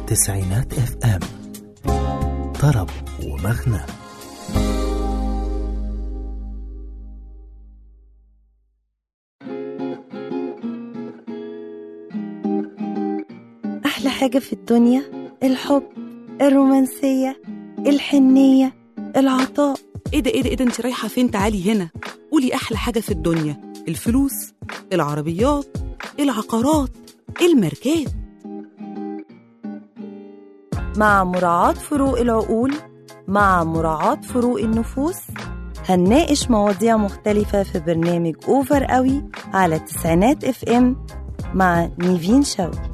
تسعينات اف ام طرب ومغنى أحلى حاجة في الدنيا الحب الرومانسية الحنية العطاء ايه ده ايه ده ايه ده انت رايحه فين تعالي هنا قولي احلى حاجه في الدنيا الفلوس العربيات العقارات الماركات مع مراعاة فروق العقول مع مراعاة فروق النفوس هنناقش مواضيع مختلفة في برنامج أوفر قوي على تسعينات اف ام مع نيفين شوقي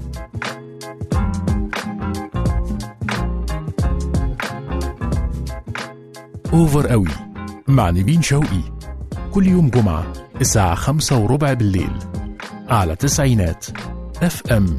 اوفر قوي مع نيفين شوقي كل يوم جمعة الساعة خمسة وربع بالليل على تسعينات اف ام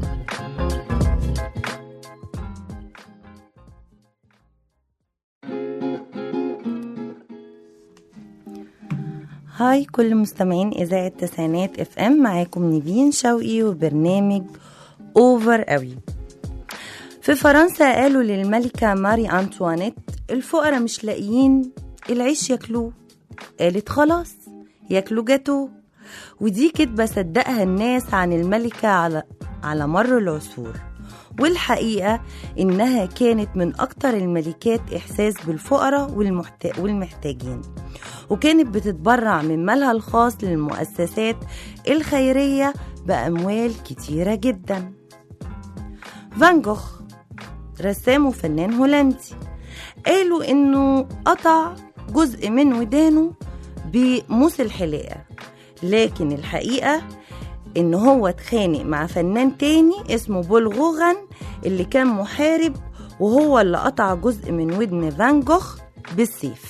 هاي كل مستمعين إذاعة تسعينات اف ام معاكم نيفين شوقي وبرنامج اوفر قوي في فرنسا قالوا للملكة ماري أنطوانيت الفقراء مش لاقيين العيش ياكلوه قالت خلاص ياكلوا جاتوه ودي كدبة صدقها الناس عن الملكة على على مر العصور والحقيقة إنها كانت من أكتر الملكات إحساس بالفقراء والمحت... والمحتاجين وكانت بتتبرع من مالها الخاص للمؤسسات الخيرية بأموال كتيرة جدا فان جوخ رسام وفنان هولندي قالوا إنه قطع جزء من ودانه بموس الحلاقة لكن الحقيقة إن هو اتخانق مع فنان تاني اسمه بول غوغان اللي كان محارب وهو اللي قطع جزء من ودن فان جوخ بالسيف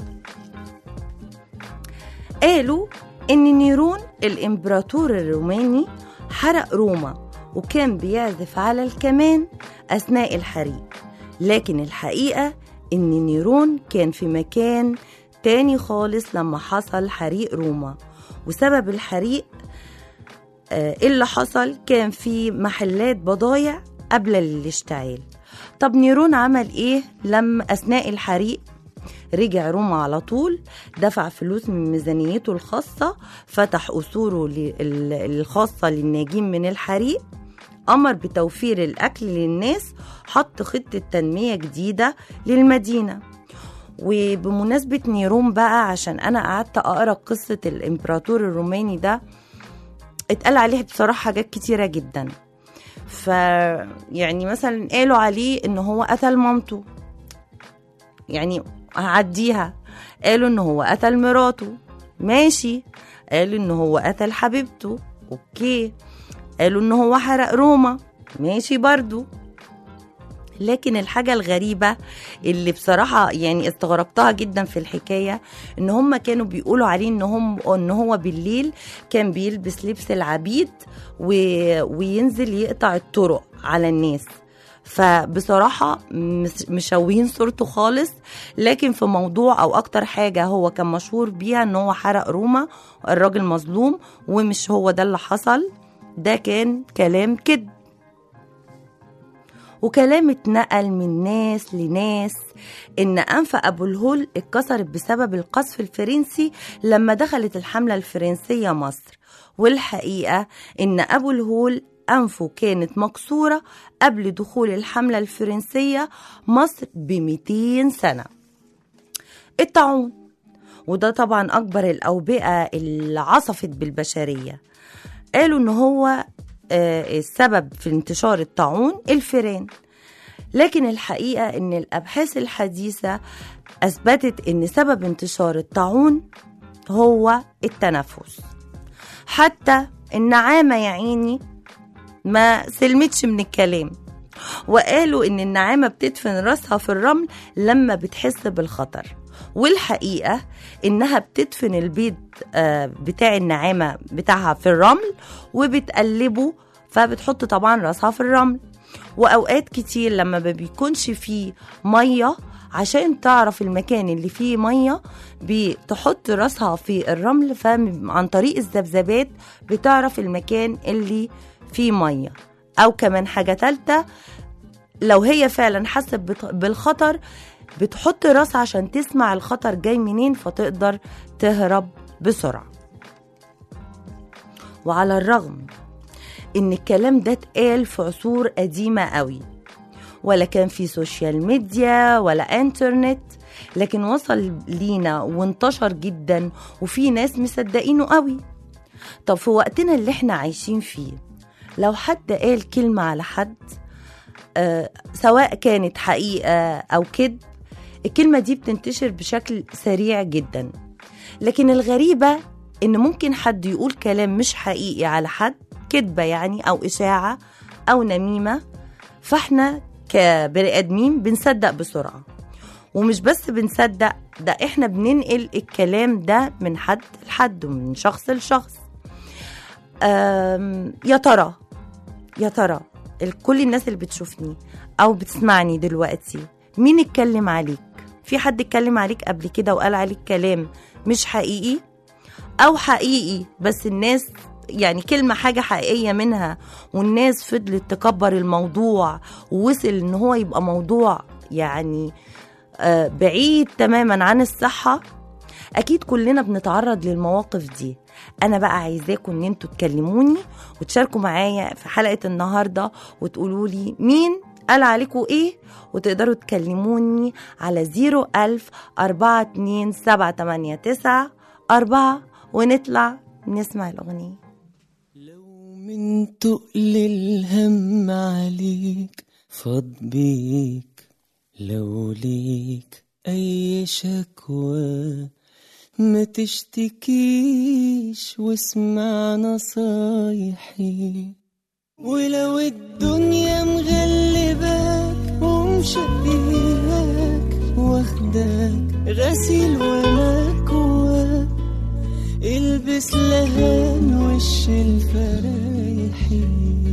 قالوا إن نيرون الإمبراطور الروماني حرق روما وكان بيعزف على الكمان أثناء الحريق لكن الحقيقة إن نيرون كان في مكان تاني خالص لما حصل حريق روما وسبب الحريق آه، اللي حصل كان في محلات بضايع قبل الاشتعال طب نيرون عمل ايه لما اثناء الحريق رجع روما على طول دفع فلوس من ميزانيته الخاصة فتح أسوره ل- ال- الخاصة للناجين من الحريق أمر بتوفير الأكل للناس حط خطة تنمية جديدة للمدينة وبمناسبة نيرون بقى عشان أنا قعدت أقرأ قصة الإمبراطور الروماني ده اتقال عليه بصراحة حاجات كتيرة جدا ف يعني مثلا قالوا عليه ان هو قتل مامته يعني هعديها قالوا ان هو قتل مراته ماشي قالوا ان هو قتل حبيبته اوكي قالوا ان هو حرق روما ماشي برضو لكن الحاجة الغريبة اللي بصراحة يعني استغربتها جدا في الحكاية ان هم كانوا بيقولوا عليه ان هم ان هو بالليل كان بيلبس لبس العبيد و... وينزل يقطع الطرق على الناس فبصراحة مش- مشوهين صورته خالص لكن في موضوع أو أكتر حاجة هو كان مشهور بيها إن هو حرق روما الراجل مظلوم ومش هو ده اللي حصل ده كان كلام كده وكلام اتنقل من ناس لناس إن أنف أبو الهول اتكسرت بسبب القصف الفرنسي لما دخلت الحملة الفرنسية مصر والحقيقة إن أبو الهول أنفه كانت مكسورة قبل دخول الحملة الفرنسية مصر ب 200 سنة الطاعون وده طبعا أكبر الأوبئة اللي عصفت بالبشرية قالوا إن هو آه، السبب في انتشار الطاعون الفيران لكن الحقيقة إن الأبحاث الحديثة أثبتت إن سبب انتشار الطاعون هو التنفس حتى النعامة يا عيني ما سلمتش من الكلام وقالوا إن النعامة بتدفن راسها في الرمل لما بتحس بالخطر والحقيقة إنها بتدفن البيض آه، بتاع النعامة بتاعها في الرمل وبتقلبه فبتحط طبعا راسها في الرمل وأوقات كتير لما ما بيكونش فيه مية عشان تعرف المكان اللي فيه مية بتحط راسها في الرمل فعن طريق الذبذبات بتعرف المكان اللي فيه مية أو كمان حاجة تالتة لو هي فعلا حست بت- بالخطر بتحط راسها عشان تسمع الخطر جاي منين فتقدر تهرب بسرعة وعلى الرغم ان الكلام ده اتقال في عصور قديمة قوي ولا كان في سوشيال ميديا ولا انترنت لكن وصل لينا وانتشر جدا وفي ناس مصدقينه قوي طب في وقتنا اللي احنا عايشين فيه لو حد قال كلمة على حد آه سواء كانت حقيقة أو كذب الكلمة دي بتنتشر بشكل سريع جدا لكن الغريبة إن ممكن حد يقول كلام مش حقيقي على حد كذبة يعني أو إشاعة أو نميمة فإحنا كبني آدمين بنصدق بسرعة ومش بس بنصدق ده إحنا بننقل الكلام ده من حد لحد ومن شخص لشخص أم، يا ترى يا ترى ال- كل الناس اللي بتشوفني او بتسمعني دلوقتي مين اتكلم عليك في حد اتكلم عليك قبل كده وقال عليك كلام مش حقيقي او حقيقي بس الناس يعني كلمة حاجة حقيقية منها والناس فضلت تكبر الموضوع ووصل ان هو يبقى موضوع يعني آه، بعيد تماما عن الصحة اكيد كلنا بنتعرض للمواقف دي انا بقى عايزاكم ان انتوا تكلموني وتشاركوا معايا في حلقه النهارده وتقولوا لي مين قال عليكم ايه وتقدروا تكلموني على 01000 42789 4 ونطلع نسمع الاغنيه لو من تقل الهم عليك فاض بيك لو ليك أي شكوى ما تشتكيش واسمع نصايحي ولو الدنيا مغلباك ومشقياك واخداك غسيل ومكواك البس لهان وش الفرايحي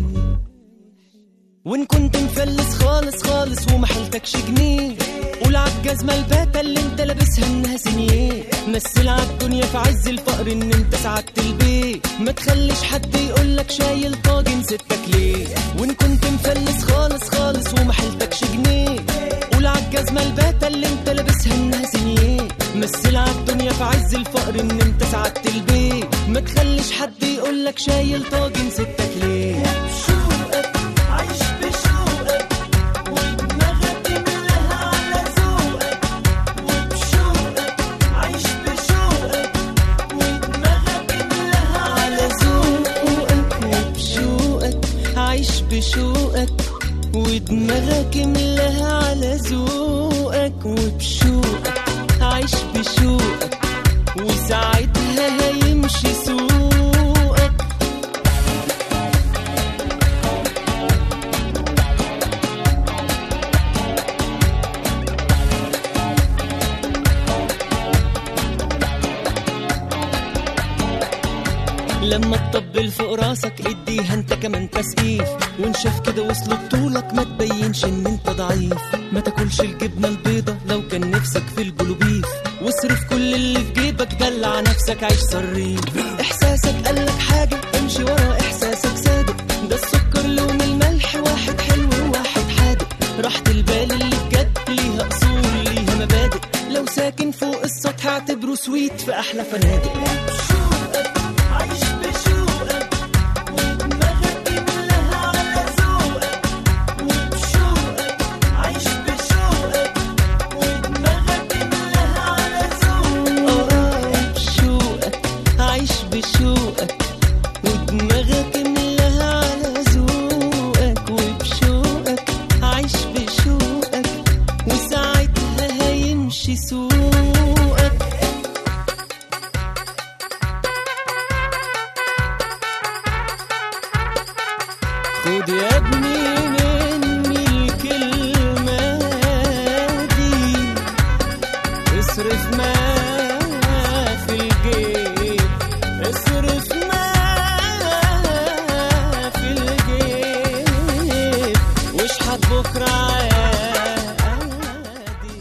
وان كنت مفلس خالص خالص وما حيلتكش جنيه قول عالجزمة الباتة اللي انت لابسها انها سنيه مثل عالدنيا في عز الفقر ان انت سعدت البيت ما تخليش حد يقولك شايل طاجن ستك ليه وان كنت مفلس خالص خالص وما حيلتكش جنيه قول عالجزمة الباتة اللي انت لابسها انها سنيه مثل عالدنيا في عز الفقر ان انت سعدت البيت ما تخليش حد يقولك شايل طاجن ستك ليه بشوقك عايش بشوقك ودماغك ملاها على ذوقك وبشوقك عايش بشوقك ودماغك ملاها على ذوقك وبشوقك عايش بشوقك ودماغك ملاها على ذوقك وبشوقك عايش بشوقك وساعتها هيمشي سوقك لما تطبل فوق راسك اديها انت كمان تسقيف وانشف كده وصل بطولك ما تبينش ان انت ضعيف ما تاكلش الجبنه البيضه لو كان نفسك في البلوبيف واصرف كل اللي في جيبك دلع نفسك عيش صريف احساسك قالك حاجه امشي ورا احساسك صادق ده السكر لون الملح واحد حلو وواحد حادق راحة البال اللي بجد ليها اصول ليها مبادئ لو ساكن فوق السطح اعتبره سويت في احلى فنادق عايش بشوقك ودماغك ملاها على ذوقك وبشوقك عايش بشوقك ودماغك ملاها على ذوقك اه بشوقك عايش بشوقك ودماغك ملاها على ذوقك وبشوقك عايش بشوقك وساعتها هيمشي سوقك خد يا ابني مني الكلمة دي اصرف ما في الجيب اصرف ما في الجيب واشحت بكرة عادي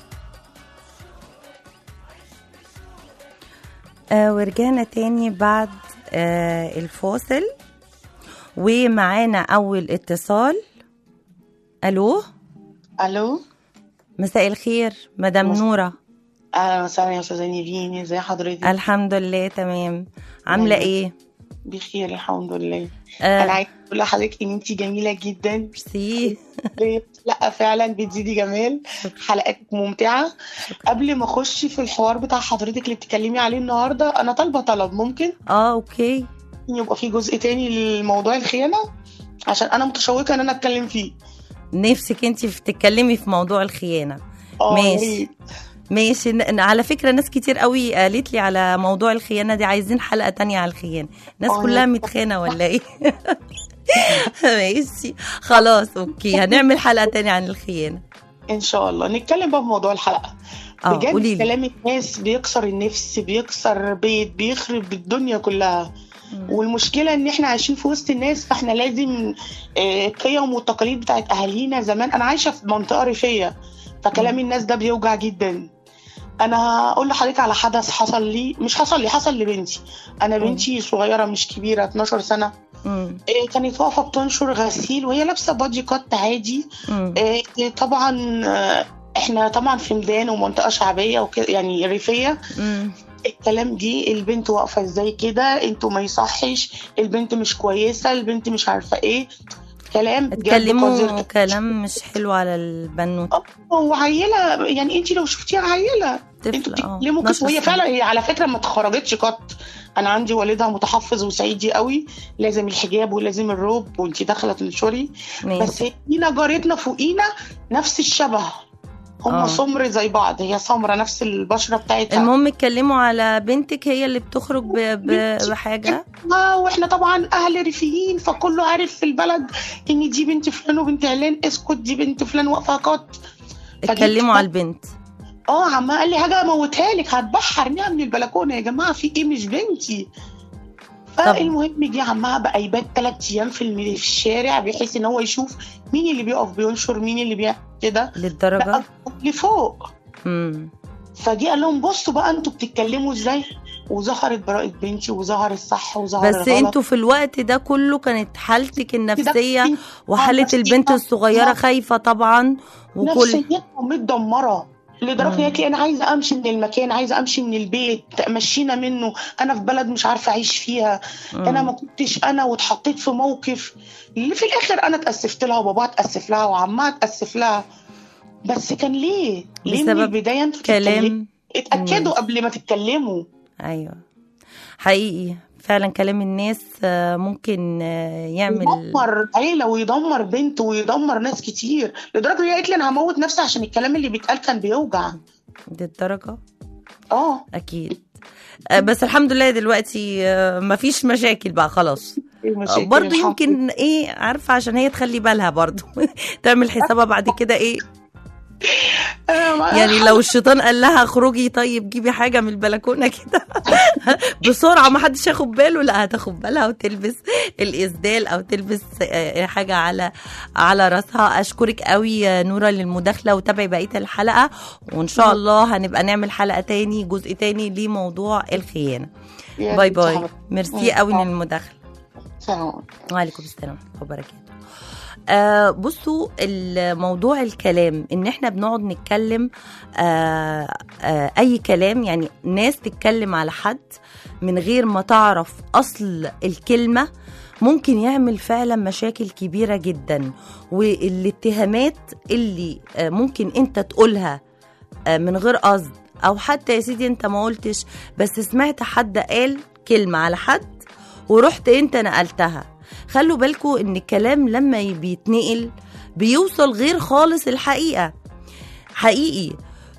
آه ورجعنا تاني بعد آه الفاصل ومعانا أول اتصال الو الو مساء الخير مدام مس- نوره اهلا وسهلا يا استاذه نيفين ازي حضرتك الحمد لله تمام عامله أيوة. ايه بخير الحمد لله آه، انا عايزه اقول لحضرتك ان انت جميله جدا ميرسي لا فعلا بتزيدي جمال حلقاتك ممتعه قبل ما اخش في الحوار بتاع حضرتك اللي بتتكلمي عليه النهارده انا طالبه طلب ممكن اه اوكي يبقى في جزء تاني لموضوع الخيانه عشان انا متشوقه ان انا اتكلم فيه نفسك انت في تتكلمي في موضوع الخيانه اه يا ماشي. ريت. ماشي ن- على فكره ناس كتير قوي قالت لي على موضوع الخيانه دي عايزين حلقه تانية على الخيانه الناس آه، كلها يا- متخانه ولا ايه ماشي خلاص اوكي هنعمل حلقه تانية عن الخيانه ان شاء الله نتكلم بقى في موضوع الحلقه اه بجد قولي لي كلام الناس بيكسر النفس بيكسر بيت بيخرب الدنيا كلها والمشكله ان احنا عايشين في وسط الناس فاحنا لازم آه، القيم والتقاليد بتاعت اهالينا زمان انا عايشه في منطقه ريفيه فكلام الناس ده بيوجع جدا انا هقول لحضرتك على حدث حصل لي مش حصل لي حصل لبنتي انا مم. بنتي صغيره مش كبيره 12 سنه مم. آه، كانت واقفه بتنشر غسيل وهي لابسه بادي كات عادي مم. آه، طبعا آه، احنا طبعا في ميدان ومنطقه شعبيه وكده يعني ريفيه مم. الكلام جه البنت واقفه ازاي كده انتوا ما يصحش البنت مش كويسه البنت مش عارفه ايه كلام بجد اتكلموا قذر. كلام مش حلو على البنوته وعيله يعني انت لو شفتيها عيله انتوا طفل اه بتتكلموا كده 12 وهي سنة. فعلا هي على فكره ما اتخرجتش قط انا عندي والدها متحفظ وسعيدي قوي لازم الحجاب ولازم الروب وانت داخله تنشري ماشي. بس هنا جارتنا فوقينا نفس الشبه هم آه. سمر زي بعض هي سمرة نفس البشره بتاعتها المهم اتكلموا على بنتك هي اللي بتخرج ب... ب... بنتي. بحاجه آه واحنا طبعا اهل ريفيين فكله عارف في البلد ان دي بنت فلان وبنت علان اسكت دي بنت فلان واقفه قط فجيت اتكلموا على البنت اه عم قال لي حاجه اموتها لك هتبحر ارميها من البلكونه يا جماعه في ايه مش بنتي فالمهم جه عمها بقى يبات ثلاث ايام في الم- في الشارع بحيث ان هو يشوف مين اللي بيقف بينشر مين اللي بيعمل كده للدرجه بقى لفوق امم فجه قال لهم بصوا بقى انتوا بتتكلموا ازاي وظهرت براءة بنتي وظهر الصح وظهر بس الغلط انتوا في الوقت ده كله كانت حالتك النفسيه وحاله نفسية. البنت الصغيره آه. خايفه طبعا وكل نفسيتها متدمره لدرجه مم. هي قالت لي انا عايزه امشي من المكان عايزه امشي من البيت مشينا منه انا في بلد مش عارفه اعيش فيها انا ما كنتش انا واتحطيت في موقف اللي في الاخر انا اتاسفت لها وباباها اتاسف لها وعمها اتاسف لها بس كان ليه؟ ليه من بسبب البدايه انتوا تتكلموا؟ كلام اتاكدوا الناس. قبل ما تتكلموا ايوه حقيقي فعلا كلام الناس آه، ممكن آه، يعمل يدمر عيله ويدمر بنت ويدمر ناس كتير لدرجه هي قالت لي انا هموت نفسي عشان الكلام اللي بيتقال كان بيوجع للدرجه اه اكيد آه، بس الحمد لله دلوقتي آه، مفيش مشاكل بقى خلاص المشاكل برضو الحمد يمكن ايه عارفه عشان هي تخلي بالها برضو تعمل حسابها بعد كده ايه لله. يعني لو الشيطان قال لها اخرجي طيب جيبي حاجه من البلكونه كده بسرعه ما حدش ياخد باله لا هتاخد بالها وتلبس الاسدال او تلبس آه، حاجه على على راسها اشكرك قوي يا نوره للمداخله وتابعي بقيه الحلقه وان شاء الله هنبقى نعمل حلقه تاني جزء تاني لموضوع الخيانه يا باي ريت باي حضرتك. ميرسي قوي للمداخله سلام وعليكم السلام ورحمه الله وبركاته آه بصوا الموضوع الكلام ان احنا بنقعد نتكلم آه آه اي كلام يعني ناس تتكلم على حد من غير ما تعرف اصل الكلمه ممكن يعمل فعلا مشاكل كبيره جدا والاتهامات اللي آه ممكن انت تقولها آه من غير قصد او حتى يا سيدي انت ما قلتش بس سمعت حد قال كلمه على حد ورحت انت نقلتها خلوا بالكم ان الكلام لما بيتنقل بيوصل غير خالص الحقيقه حقيقي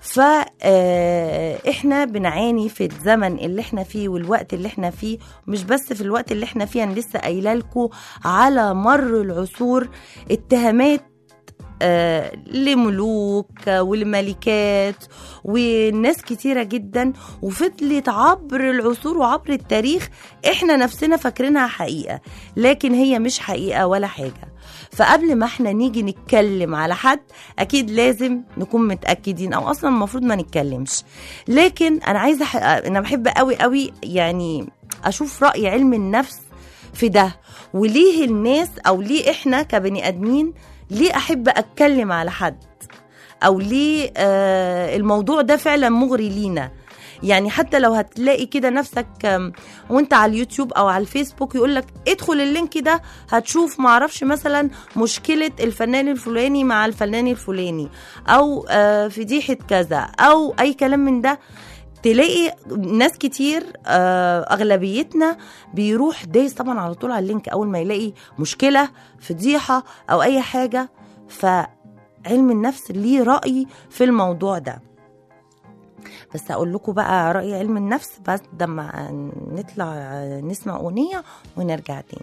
فاحنا بنعاني في الزمن اللي احنا فيه والوقت اللي احنا فيه مش بس في الوقت اللي احنا فيه انا لسه قايله لكم على مر العصور اتهامات آه، لملوك آه، ولملكات وناس كتيرة جدا وفضلت عبر العصور وعبر التاريخ احنا نفسنا فاكرينها حقيقة لكن هي مش حقيقة ولا حاجة فقبل ما احنا نيجي نتكلم على حد اكيد لازم نكون متاكدين او اصلا المفروض ما نتكلمش لكن انا عايزه ح... انا بحب قوي قوي يعني اشوف راي علم النفس في ده وليه الناس او ليه احنا كبني ادمين ليه احب اتكلم على حد او ليه آه الموضوع ده فعلا مغري لينا يعني حتى لو هتلاقي كده نفسك آم، وانت على اليوتيوب او على الفيسبوك يقول لك ادخل اللينك ده هتشوف معرفش مثلا مشكلة الفنان الفلاني مع الفنان الفلاني او آه فضيحة كذا او اي كلام من ده تلاقي ناس كتير آه، اغلبيتنا بيروح دايس طبعا على طول على اللينك اول ما يلاقي مشكله فضيحه او اي حاجه فعلم النفس ليه راي في الموضوع ده بس اقول لكم بقى راي علم النفس بس لما نطلع آه، نسمع اغنيه ونرجع تاني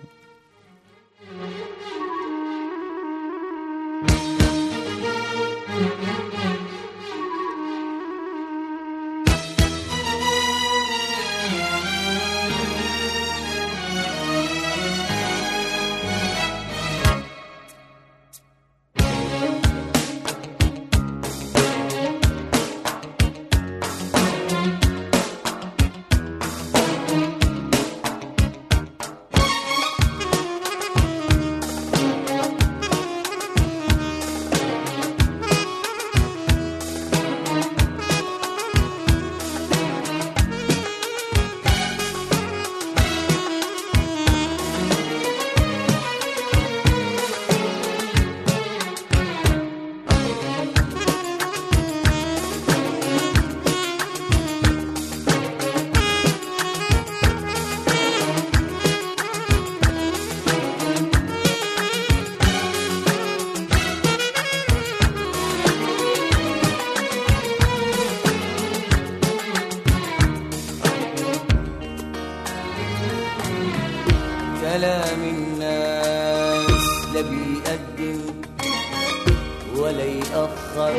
كلام الناس لا بيقدم ولا يأخر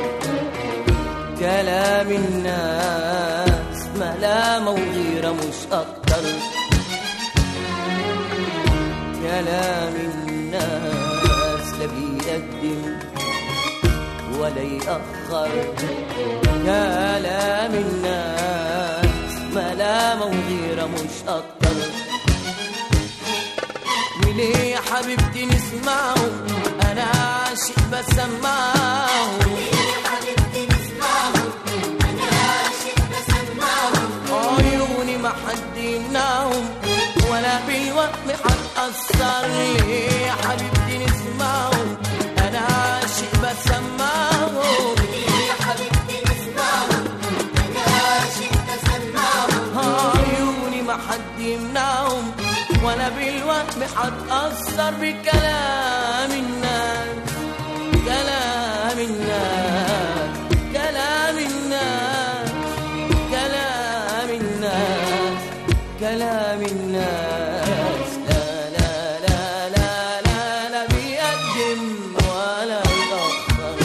كلام الناس ملامة وغيرة مش أكتر كلام الناس لا بيقدم ولا يأخر كلام الناس ملامة وغيرة مش أكتر وليه يا حبيبتي نسمعه انا عاشق بسمعه عيوني ما حد يمنعهم ولا بالوهم هتأثر ليه يا حبيبتي نسمعه انا عاشق بسمعه عيوني ما حد يمنعهم ولا بالوهم هتأثر بكلام الناس كلام الناس كلام الناس كلام الناس كلام الناس لا لا لا لا لا لا بيقدم ولا يأخر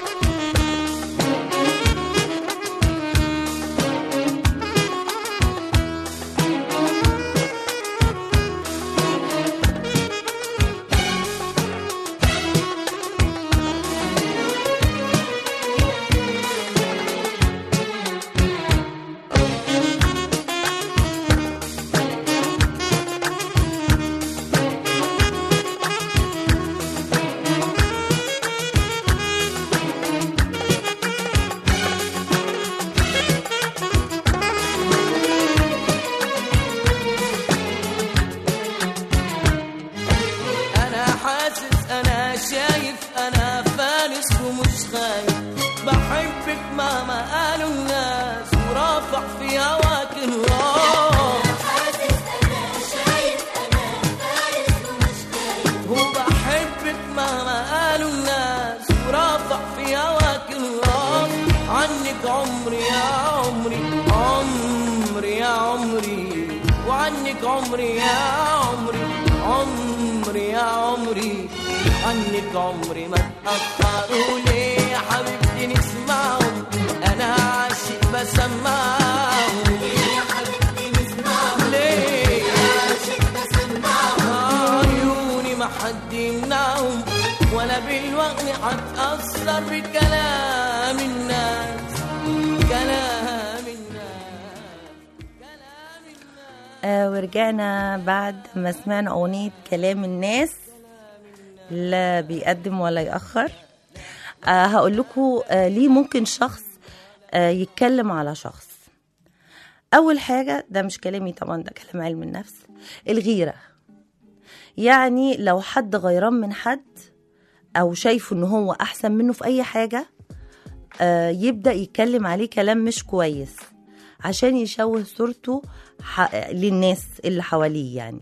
انا حاسس انا شايف انا فارس ومش خايف بحبك مهما قالوا الناس ورافع في هواك الراس وبحبك مهما قالوا الناس ورافع في هواك الراس عنك عمري يا عمري عمري يا عمري وعنك عمري يا عمري عمري يا عمري عنك عمري ما تأخروا ليه يا حبيبتي نسمعهم أنا عاشق بسمعهم ليه عيوني ما حد يمنعهم ولا بالوقت هتأثر بكلام الناس كلام الناس كلام الناس آه ورجعنا بعد ما سمعنا أغنية كلام الناس لا بيقدم ولا يأخر آه هقول لكم آه ليه ممكن شخص آه يتكلم على شخص أول حاجة ده مش كلامي طبعا ده كلام علم النفس الغيرة يعني لو حد غيران من حد أو شايفه إن هو أحسن منه في أي حاجة آه يبدأ يتكلم عليه كلام مش كويس عشان يشوه صورته ح- للناس اللي حواليه يعني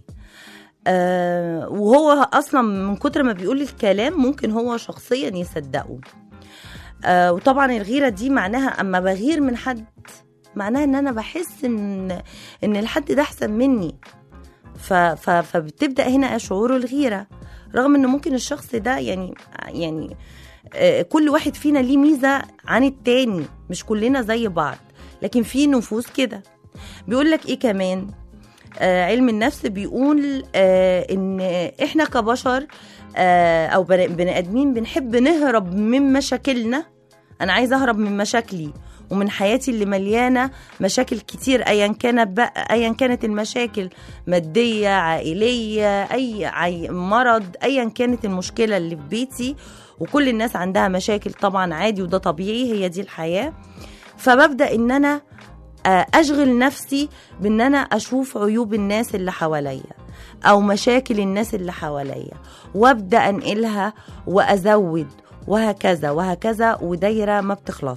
آه وهو اصلا من كتر ما بيقول الكلام ممكن هو شخصيا يصدقه آه وطبعا الغيره دي معناها اما بغير من حد معناها ان انا بحس ان ان الحد ده احسن مني ف ف فبتبدا هنا شعور الغيره رغم ان ممكن الشخص ده يعني يعني آه، كل واحد فينا ليه ميزه عن التاني مش كلنا زي بعض لكن في نفوس كده بيقول لك ايه كمان آه علم النفس بيقول آه ان احنا كبشر آه او بني بني ادمين بنحب نهرب من مشاكلنا انا عايزه اهرب من مشاكلي ومن حياتي اللي مليانه مشاكل كتير ايا كانت بقى ايا كانت المشاكل ماديه عائليه اي عي- مرض ايا كانت المشكله اللي في بيتي وكل الناس عندها مشاكل طبعا عادي وده طبيعي هي دي الحياه فببدا ان انا آه، اشغل نفسي بان انا اشوف عيوب الناس اللي حواليا او مشاكل الناس اللي حواليا وابدا انقلها وازود وهكذا وهكذا ودايره ما بتخلص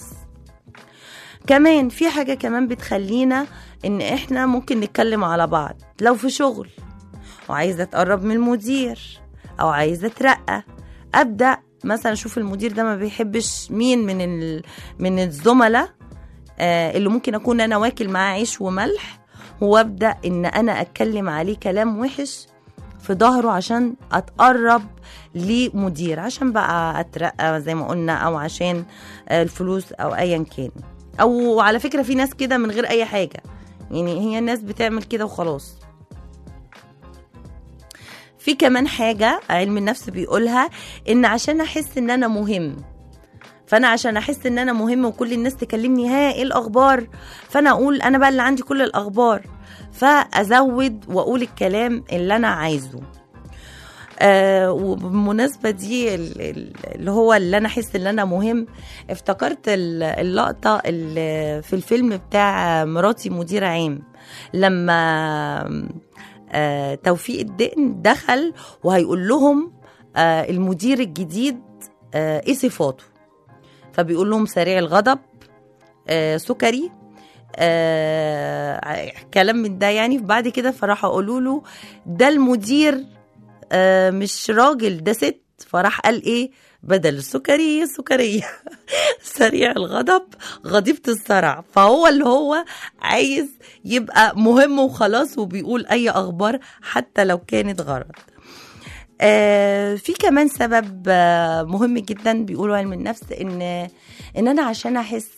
كمان في حاجه كمان بتخلينا ان احنا ممكن نتكلم على بعض لو في شغل وعايزه اتقرب من المدير او عايزه اترقى ابدا مثلا اشوف المدير ده ما بيحبش مين من ال... من الزملاء آه، اللي ممكن اكون انا واكل معاه عيش وملح وابدا ان انا اتكلم عليه كلام وحش في ظهره عشان اتقرب لمدير عشان بقى اترقى زي ما قلنا او عشان آه، الفلوس او ايا كان او على فكره في ناس كده من غير اي حاجه يعني هي الناس بتعمل كده وخلاص في كمان حاجة علم النفس بيقولها إن عشان أحس إن أنا مهم فانا عشان احس ان انا مهم وكل الناس تكلمني ها ايه الاخبار فانا اقول انا بقى اللي عندي كل الاخبار فازود واقول الكلام اللي انا عايزه آه وبالمناسبة دي ال- ال- اللي هو اللي أنا أحس إن أنا مهم افتكرت ال- اللقطة اللي في الفيلم بتاع مراتي مديرة عام لما آه توفيق الدقن دخل وهيقول لهم آه المدير الجديد آه إيه صفاته فبيقول لهم سريع الغضب آه سكري آه كلام من ده يعني بعد كده فراحوا قالوا له ده المدير آه مش راجل ده ست فراح قال ايه بدل السكري سكرية سريع الغضب غضيبة الصرع فهو اللي هو عايز يبقى مهم وخلاص وبيقول اي اخبار حتى لو كانت غلط آه في كمان سبب آه مهم جدا بيقولوا علم النفس ان ان انا عشان احس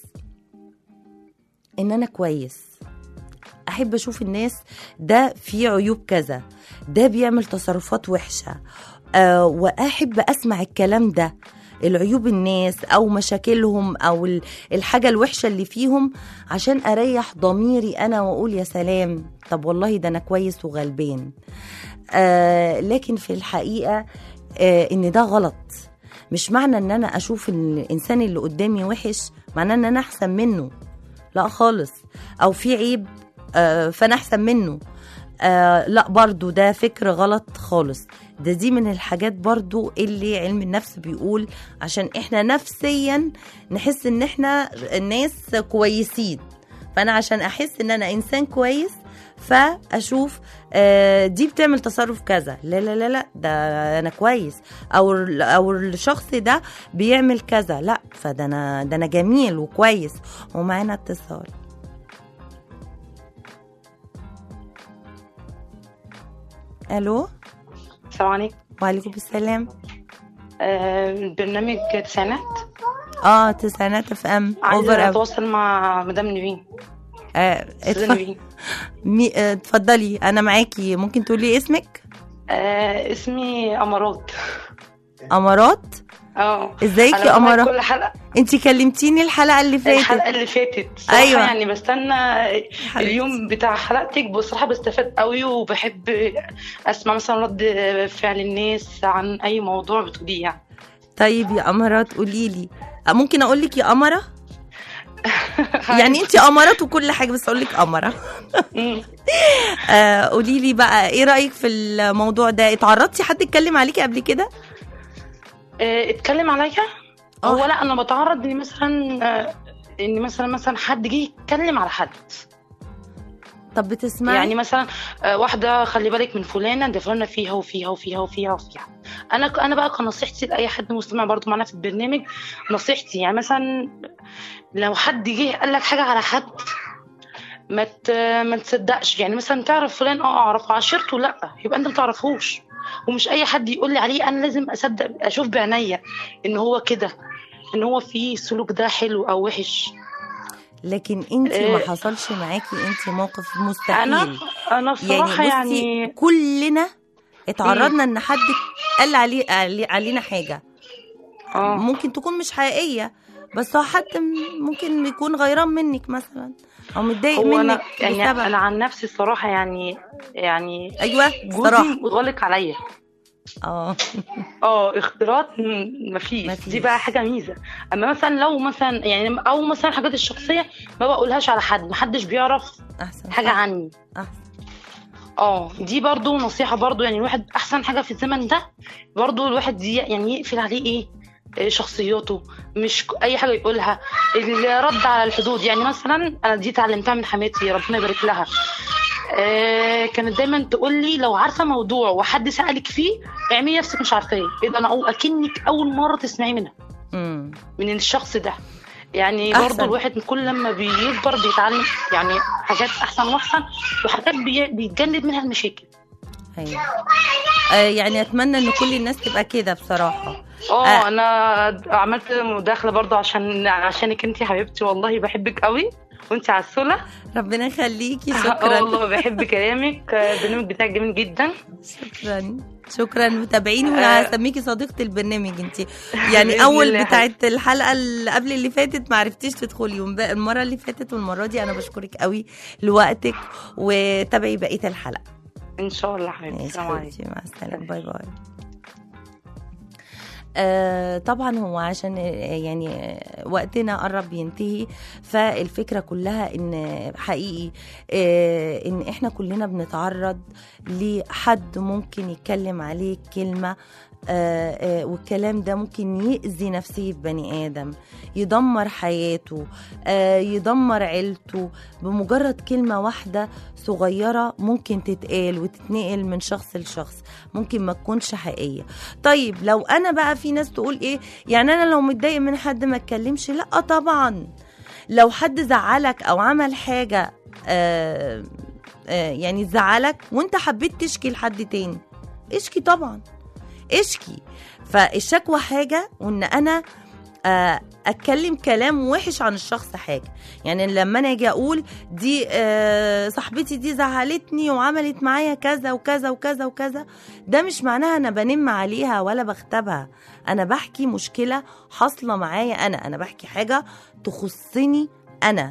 ان انا كويس احب اشوف الناس ده فيه عيوب كذا ده بيعمل تصرفات وحشه آه واحب اسمع الكلام ده العيوب الناس او مشاكلهم او ال- الحاجه الوحشه اللي فيهم عشان اريح ضميري انا واقول يا سلام طب والله ده انا كويس وغلبان آه لكن في الحقيقه آه ان ده غلط مش معنى ان انا اشوف إن الانسان اللي قدامي وحش معناه ان انا احسن منه لا خالص او في عيب آه فانا احسن منه آه لا برضو ده فكر غلط خالص ده دي من الحاجات برضو اللي علم النفس بيقول عشان احنا نفسيا نحس ان احنا الناس كويسين فانا عشان احس ان انا انسان كويس فاشوف آه، دي بتعمل تصرف كذا لا لا لا لا ده انا كويس او ال- او الشخص ده بيعمل كذا لا فده انا ده انا جميل وكويس ومعانا اتصال الو السلام عليكم وعليكم السلام آه، برنامج تسعينات اه تسعينات اف ام عايزة اوفر اتواصل مع مدام نيفين آه، استاذة اتف- نيفين مي- آه، اتفضلي انا معاكي ممكن تقولي اسمك آه، اسمي امارات امارات اه ازيك انا يا بسمعك قمره كل حلقه انت كلمتيني الحلقه اللي فاتت الحلقه اللي فاتت صراحة أيوة. يعني بستنى حبيبتي. اليوم بتاع حلقتك بصراحه بستفاد قوي وبحب اسمع مثلا رد فعل الناس عن اي موضوع بتقوليه يعني طيب يا قمرات قولي لي ممكن اقول لك يا قمره يعني انت قمرات وكل حاجه بس اقول لك قمره مم. آه قولي لي بقى ايه رايك في الموضوع ده اتعرضتي حد اتكلم عليكي قبل كده آه، اتكلم عليا آه. هو لا انا بتعرض اني مثلا آه، ان مثلا مثلا حد جه يتكلم على حد طب بتسمعي يعني مثلا آه، واحده خلي بالك من فلانه ده فلانه فيها وفيها وفيها وفيها وفيها انا انا بقى كنصيحتي لاي حد مستمع برضو معانا في البرنامج نصيحتي يعني مثلا لو حد جه قال لك حاجه على حد ما ت- ما تصدقش يعني مثلا تعرف فلان اه اعرفه عشرته لا يبقى انت ما تعرفوش ومش اي حد يقول لي عليه انا لازم اصدق اشوف بعينيا ان هو كده ان هو فيه سلوك ده حلو او وحش لكن انت ما إيه. حصلش معاكي انت موقف انا مستحيل انا بصراحه يعني بصي يعني كلنا اتعرضنا ان حد قال علي علي علينا حاجه اه ممكن تكون مش حقيقيه بس هو حد م- ممكن يكون غيران منك مثلا او متضايق هو منك انا يعني بسبب انا عن نفسي الصراحه يعني يعني ايوه صراحه جوزي غالق عليا اه اه اختلاط م- مفيش مفيش. دي بقى حاجه ميزه اما مثلا لو مثلا يعني او مثلا الحاجات الشخصيه ما بقولهاش على حد محدش بيعرف احسن حاجه صح. عني احسن اه دي برضو نصيحه برضو يعني الواحد احسن حاجه في الزمن ده برضو الواحد دي يعني يقفل عليه ايه إيه شخصياته مش ك- اي حاجه يقولها الرد على الحدود يعني مثلا انا دي اتعلمتها من حماتي ربنا يبارك لها آه كانت دايما تقول لي لو عارفه موضوع وحد سالك فيه اعملي نفسك مش عارفاه يبقى انا أقول اكنك اول مره تسمعي منها امم من الشخص ده يعني أحسن. برضه الواحد كل لما بيكبر بيتعلم يعني حاجات احسن واحسن وحاجات بي- بيتجنب منها المشاكل ايوه آه يعني اتمنى ان كل الناس تبقى كده بصراحه آه. اه انا عملت مداخله برضه عشان عشانك انت حبيبتي والله بحبك قوي وانت عسوله ربنا يخليكي اه شكرا والله بحب كلامك البرنامج بتاعك جميل جدا شكرا شكرا متابعيني آه. وهسميكي صديقه البرنامج انت يعني بإذن اول الله. بتاعت الحلقه اللي قبل اللي فاتت ما عرفتيش تدخلي ومبا- المره اللي فاتت والمره دي انا بشكرك قوي لوقتك وتابعي بقيه الحلقه ان شاء الله حبيبتي ماشي السلام عليكم حبيبتي مع السلامه باي باي آه طبعا هو عشان آه، يعني آه، وقتنا قرب ينتهي فالفكره كلها ان حقيقي آه ان احنا كلنا بنتعرض لحد ممكن يتكلم عليك كلمه آه آه والكلام ده ممكن يأذي نفسية بني آدم يدمر حياته آه يدمر عيلته بمجرد كلمة واحدة صغيرة ممكن تتقال وتتنقل من شخص لشخص ممكن ما تكونش حقيقية طيب لو أنا بقى في ناس تقول إيه يعني أنا لو متضايق من حد ما اتكلمش لا طبعا لو حد زعلك أو عمل حاجة آه آه يعني زعلك وانت حبيت تشكي لحد تاني اشكي طبعا اشكي فالشكوى حاجة وان انا آه، اتكلم كلام وحش عن الشخص حاجه يعني لما انا اجي اقول دي آه، صاحبتي دي زعلتني وعملت معايا كذا وكذا وكذا وكذا ده مش معناها انا بنم عليها ولا بغتابها انا بحكي مشكله حاصله معايا انا انا بحكي حاجه تخصني انا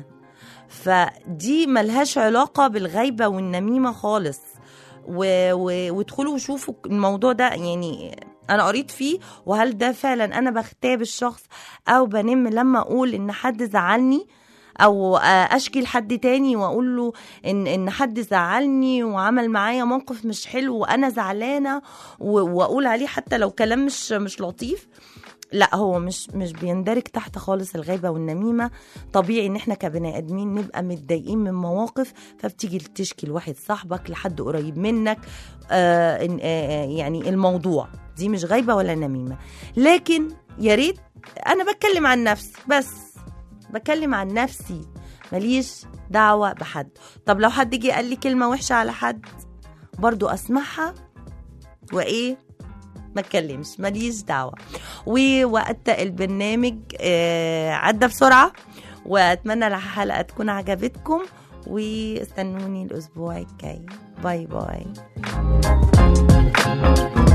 فدي ملهاش علاقه بالغيبه والنميمه خالص و... و... وادخلوا وشوفوا الموضوع ده يعني انا قريت فيه وهل ده فعلا انا بغتاب الشخص او بنم لما اقول ان حد زعلني او اشكي لحد تاني واقول له ان ان حد زعلني وعمل معايا موقف مش حلو وانا زعلانه و- واقول عليه حتى لو كلام مش مش لطيف لا هو مش مش بيندرج تحت خالص الغيبه والنميمه طبيعي ان احنا كبني ادمين نبقى متضايقين من مواقف فبتيجي تشكي لواحد صاحبك لحد قريب منك آه إن- آه يعني الموضوع دي مش غيبه ولا نميمه لكن يا ريت انا بتكلم عن نفسي بس بتكلم عن نفسي ماليش دعوه بحد طب لو حد جه قال لي كلمه وحشه على حد برضو اسمعها وايه ما اتكلمش ماليش دعوه ووقت البرنامج آه، عدى بسرعه واتمنى الحلقه تكون عجبتكم واستنوني الاسبوع الجاي باي باي